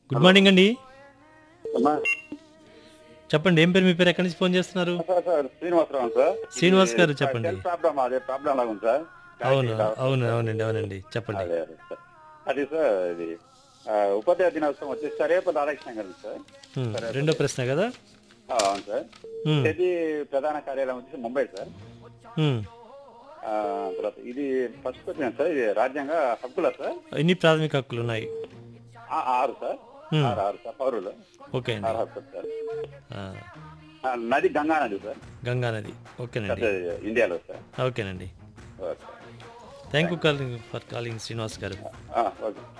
Good morning అండి అమ్మా. చెప్పండి ఏం పేరు మీ పేరు ఎక్కడి నుంచి ఫోన్ చేస్తున్నారు sir sir Srinivasarao sir Srinivas గారు ఇది చెప్పండి. సెల్ ప్రాబ్లం అదే ప్రాబ్లం లాగా ఉంది సార్ అవును అవును అవునండి అవునండి చెప్పండి అదే అదే సార్ అది సార్ ఇది ఆ, ఉపాధ్యాయ దినోత్సవం వచ్చి సరేప రాధాకృష్ణ గారు సార్ ఉమ్, రెండో ప్రశ్న కదా ఆ, అవును సార్ ఉమ్, ఇది ప్రధాన కార్యాలయం వచ్చేసి ముంబై సార్ ఉమ్. ఆ, తర్వాత ఇది ఫస్ట్ క్వశ్చన్ సార్ ఇది రాజ్యాంగ హక్కుల సార్ ఎన్ని ప్రాథమిక హక్కులు ఉన్నాయి ఆ, ఆరు సార్ ఉమ్, ఆరు ఆరు సార్ పౌరులు ఓకే అండి ఆరు హక్కులు సార్ ఆ, ఆ, నది గంగా నది సార్ గంగా నది ఓకేనండి పెద్ద ఇండియాలో సార్ ఓకేనండి okay thank you calling for calling Srinivas garu ఆ, ఓకే